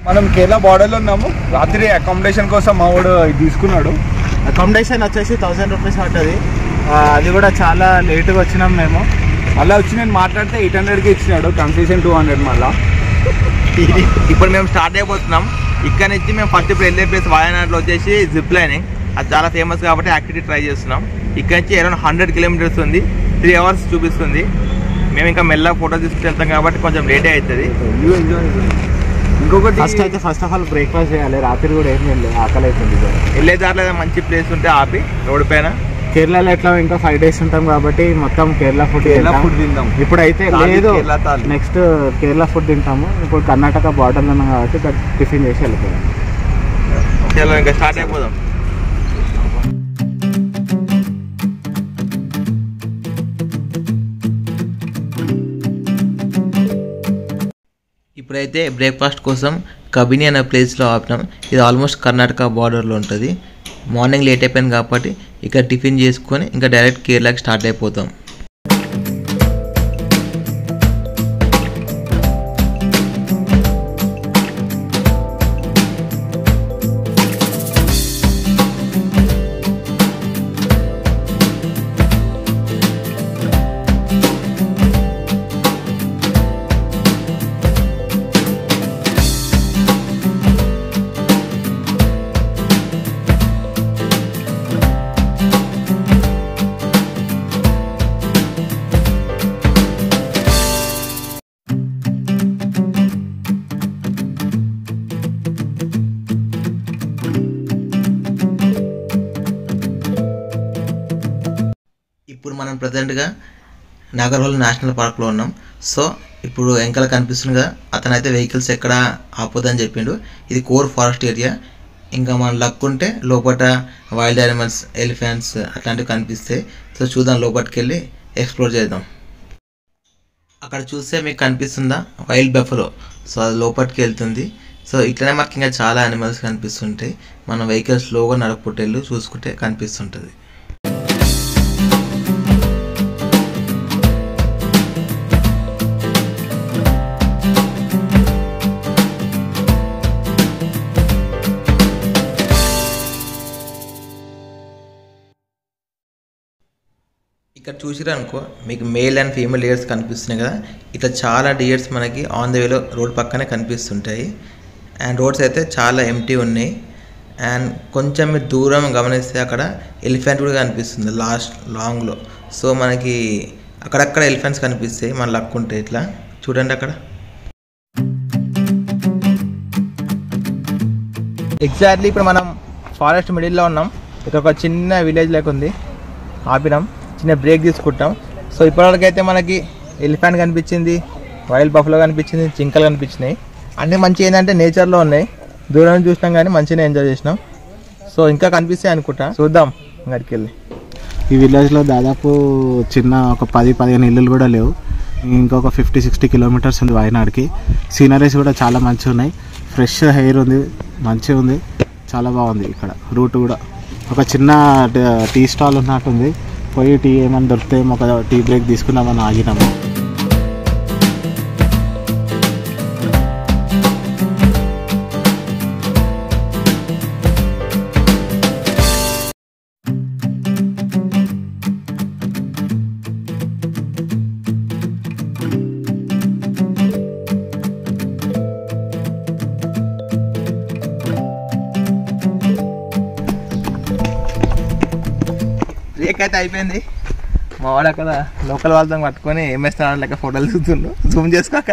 మనం కేరళ బార్డర్లో ఉన్నాము రాత్రి అకామిడేషన్ కోసం మా వాడు ఇది తీసుకున్నాడు అకామిడేషన్ వచ్చేసి థౌసండ్ రూపీస్ పడుతుంది అది కూడా చాలా లేట్గా వచ్చినాం మేము అలా వచ్చి నేను మాట్లాడితే ఎయిట్ హండ్రెడ్కి ఇచ్చినాడు కన్సెషన్ టూ హండ్రెడ్ మళ్ళా ఇప్పుడు మేము స్టార్ట్ అయిపోతున్నాం ఇక్కడ నుంచి మేము ఫస్ట్ ఇప్పుడు వెళ్ళే ప్లేస్ వాయనాడులో వచ్చేసి జిప్ లైనింగ్ అది చాలా ఫేమస్ కాబట్టి యాక్టివిటీ ట్రై చేస్తున్నాం ఇక్కడ నుంచి అరౌండ్ హండ్రెడ్ కిలోమీటర్స్ ఉంది త్రీ అవర్స్ చూపిస్తుంది మేము ఇంకా మెల్లగా ఫోటో తీసుకుని వెళ్తాం కాబట్టి కొంచెం లేటే అవుతుంది యూ ఎంజాయ్ ఇంకొకటి ఫస్ట్ అయితే ఫస్ట్ ఆఫ్ ఆల్ బ్రేక్ఫాస్ట్ చేయాలి రాత్రి కూడా ఏం లేదు ఆకలి అవుతుంది వెళ్ళే దారిలో ఏదైనా మంచి ప్లేస్ ఉంటే ఆపి రోడ్డు పైన కేరళలో ఎట్లా ఇంకా ఫైవ్ డేస్ ఉంటాం కాబట్టి మొత్తం కేరళ ఫుడ్ కేరళ ఫుడ్ తిందాం ఇప్పుడైతే తాలి, లేదు కేరళ తాలి. నెక్స్ట్ కేరళ ఫుడ్ తింటాము ఇప్పుడు కర్ణాటక బార్డర్లో ఉన్నాం కాబట్టి ఇక్కడ టిఫిన్ చేసి వెళ్ళిపోయాం చలో ఇంకా స్టార్ట్ అయిపోదాం ఇప్పుడైతే బ్రేక్ఫాస్ట్ కోసం కబిని అనే ప్లేస్లో ఆపినాం ఇది ఆల్మోస్ట్ కర్ణాటక బార్డర్లో ఉంటుంది మార్నింగ్ లేట్ అయిపోయింది కాబట్టి ఇక్కడ టిఫిన్ చేసుకొని ఇంకా డైరెక్ట్ కేరళకి స్టార్ట్ అయిపోతాం ఇప్పుడు మనం ప్రజెంట్గా నాగర్హోల్ నేషనల్ పార్క్లో ఉన్నాం సో ఇప్పుడు వెంకల కనిపిస్తుంది కదా అతను అయితే వెహికల్స్ ఎక్కడ ఆపొద్దని చెప్పిండు ఇది కోర్ ఫారెస్ట్ ఏరియా ఇంకా మన లక్ ఉంటే లోపల వైల్డ్ యానిమల్స్ ఎలిఫెంట్స్ అట్లాంటివి కనిపిస్తాయి సో చూద్దాం లోపలికి వెళ్ళి ఎక్స్ప్లోర్ చేద్దాం అక్కడ చూస్తే మీకు కనిపిస్తుందా వైల్డ్ బెఫలో సో అది లోపలికి వెళ్తుంది సో ఇట్లనే మాకు ఇంకా చాలా యానిమల్స్ కనిపిస్తుంటాయి మనం వెహికల్ స్లోగా నడుపుకుంటూ చూసుకుంటే కనిపిస్తుంటుంది ఇక్కడ చూసిరు అనుకో మీకు మేల్ అండ్ ఫీమేల్ డియర్స్ కనిపిస్తున్నాయి కదా ఇట్లా చాలా డియర్స్ మనకి ఆన్ ద వేలో రోడ్ పక్కనే కనిపిస్తుంటాయి అండ్ రోడ్స్ అయితే చాలా ఎంటీ ఉన్నాయి అండ్ కొంచెం మీరు దూరం గమనిస్తే అక్కడ ఎలిఫెంట్ కూడా కనిపిస్తుంది లాస్ట్ లాంగ్లో సో మనకి అక్కడక్కడ ఎలిఫెంట్స్ కనిపిస్తాయి మన లక్ ఉంటే ఇట్లా చూడండి అక్కడ ఎగ్జాక్ట్లీ ఇప్పుడు మనం ఫారెస్ట్ మిడిల్లో ఉన్నాం ఇక్కడ ఒక చిన్న విలేజ్ లెక్క ఉంది ఆపినాం చిన్న బ్రేక్ తీసుకుంటాం సో ఇప్పటివరకు అయితే మనకి ఎలిఫెంట్ కనిపించింది వైల్డ్ బఫ్లో కనిపించింది జింకలు కనిపించినాయి అన్నీ మంచి ఏంటంటే నేచర్లో ఉన్నాయి దూరం నుంచి చూసినాం కానీ మంచిగా ఎంజాయ్ చేసినాం సో ఇంకా కనిపిస్తాయి అనుకుంటా చూద్దాం అక్కడికి వెళ్ళి ఈ విలేజ్లో దాదాపు చిన్న ఒక పది పదిహేను ఇల్లులు కూడా లేవు ఇంకొక ఫిఫ్టీ సిక్స్టీ కిలోమీటర్స్ ఉంది వాయనాడ్కి సీనరీస్ కూడా చాలా మంచిగా ఉన్నాయి ఫ్రెష్ హెయిర్ ఉంది మంచిగా ఉంది చాలా బాగుంది ఇక్కడ రూట్ కూడా ఒక చిన్న ట- టీ స్టాల్ ఉన్నట్టుంది పోయి టీ ఏమైనా దొరికితే ఒక టీ బ్రేక్ తీసుకుందామని ఆగినాము బ్రేక్ అయితే అయిపోయింది మా వాడు అక్కడ లోకల్ వాళ్ళతో పట్టుకొని ఎంఎస్ లెక్క ఫోటోలు చూస్తుండు జూమ్ చేసుకోక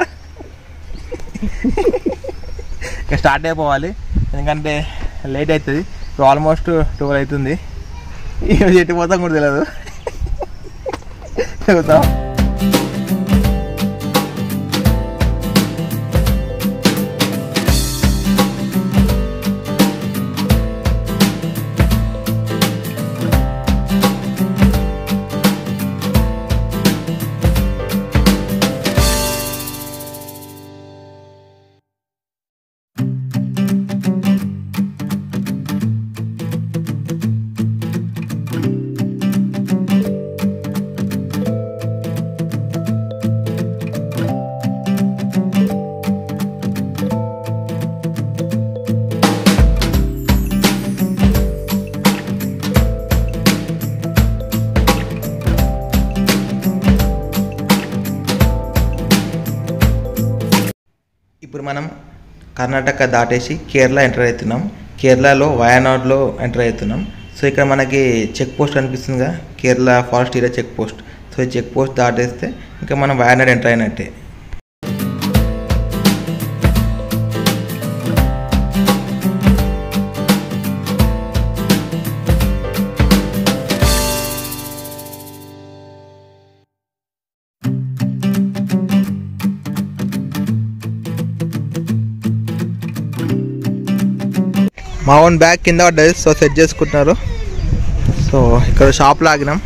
ఇంకా స్టార్ట్ అయిపోవాలి ఎందుకంటే లేట్ అవుతుంది ఇప్పుడు ఆల్మోస్ట్ ట్వెల్వ్ అవుతుంది ఈరోజు ఎటు పోతాం కూడా తెలియదు చెబుతాం మనం కర్ణాటక దాటేసి కేరళ ఎంటర్ అవుతున్నాం కేరళలో వయనాడ్లో ఎంటర్ అవుతున్నాం సో ఇక్కడ మనకి చెక్ పోస్ట్ కనిపిస్తుందిగా Kerala forest area check post so ఈ చెక్ పోస్ట్ దాటేస్తే ఇంకా మనం వయనాడ్ ఎంటర్ అయినట్టే మా ఓన్ బ్యాగ్ కింద పడ్డది సో సెట్ చేసుకుంటున్నారు సో ఇక్కడ షాప్ లాగినాం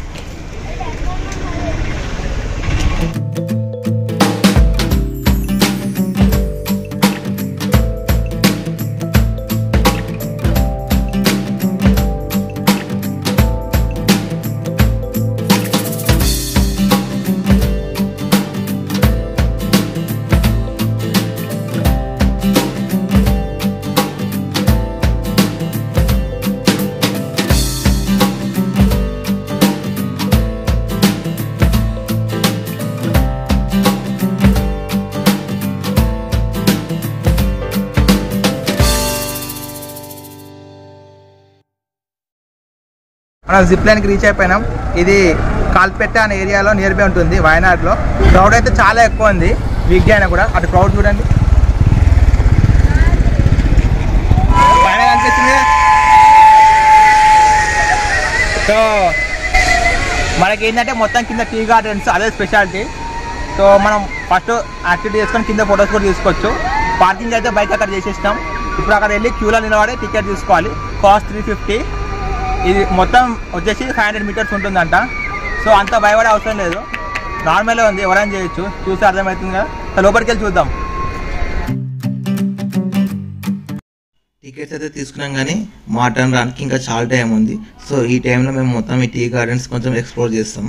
మనం జిప్ లైన్కి రీచ్ అయిపోయినాం ఇది కాల్పెట్ట అనే ఏరియాలో నియర్ బై ఉంటుంది వయనాడ్లో క్రౌడ్ అయితే చాలా ఎక్కువ ఉంది వీక్ డే అయినా కూడా అటు క్రౌడ్ చూడండి పైన కనిపిస్తుంది కదా? సో మనకి ఏంటంటే మొత్తం కింద టీ గార్డెన్స్ అదే స్పెషాలిటీ సో మనం ఫస్ట్ యాక్టివిటీ చేసుకొని కింద ఫొటోస్ కూడా తీసుకోవచ్చు పార్కింగ్ అయితే బైక్ అక్కడ చేసేసినాం ఇప్పుడు అక్కడ వెళ్ళి క్యూలో నిలబడి టికెట్ తీసుకోవాలి కాస్ట్ త్రీ ఫిఫ్టీ ఇది మొత్తం వచ్చేసి ఫైవ్ హండ్రెడ్ మీటర్స్ ఉంటుందంట సో అంత భయపడే అవసరం లేదు నార్మల్గా ఉంది ఎవరైనా చేయొచ్చు చూస్తే అర్థమవుతుంది కదా సో లోపలికి వెళ్ళి చూద్దాం టికెట్స్ అయితే తీసుకున్నాం కానీ మా టర్న్ రానికి ఇంకా చాలా టైం ఉంది సో ఈ టైంలో మేము మొత్తం ఈ టీ గార్డెన్స్ కొంచెం ఎక్స్ప్లోర్ చేస్తాం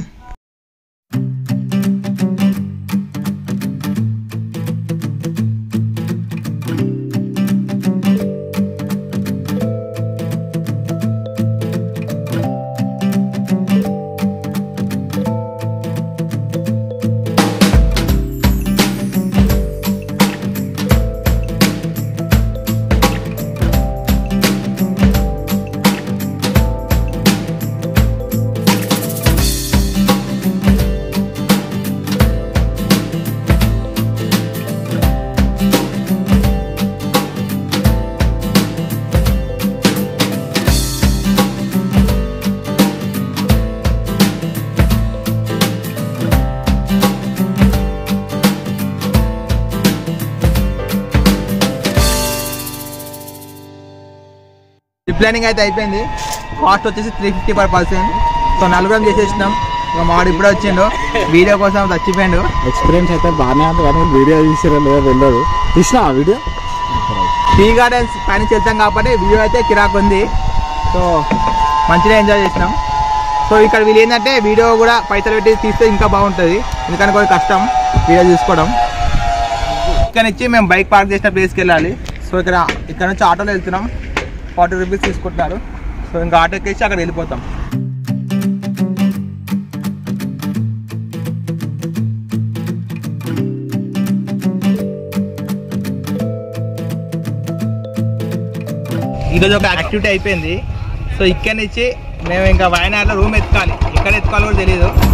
ట్రిప్ ప్లానింగ్ అయితే అయిపోయింది కాస్ట్ వచ్చేసి three fifty per person so నలుగురం చేసేసినాం ఇక మావాడు ఇప్పుడే వచ్చిండు వీడియో కోసం చచ్చిపోయిండు ఎక్స్పీరియన్స్ అయితే బాగానే ఉంది కానీ వీడియో తీసిరా లేదో తెలియదు తీసినా ఆ వీడియో టీ గార్డెన్స్ పైన వెళ్తాం కాబట్టి వ్యూ అయితే కిరాక్ ఉంది సో మంచిగా ఎంజాయ్ చేసినాం సో ఇక్కడ వీళ్ళు ఏంటంటే వీడియో కూడా పైసలు పెట్టి తీస్తే ఇంకా బాగుంటుంది ఎందుకంటే కొంచెం కష్టం వీడియో తీసుకోవడం ఇక్కడ నుంచి మేము బైక్ పార్క్ చేసిన ప్లేస్కి వెళ్ళాలి సో ఇక్కడ ఇక్కడ నుంచి ఆటోలో వెళ్తున్నాం ఫార్టీ రూపీస్ తీసుకుంటున్నారు సో ఇంకా ఆటో ఎక్కేసి అక్కడ వెళ్ళిపోతాం ఈరోజు ఒక యాక్టివిటీ అయిపోయింది సో ఇక్కడ నుంచి మేము ఇంకా వయనాడులో రూమ్ ఎత్తుకాలి ఎక్కడ ఎత్తుకోవాలో కూడా తెలియదు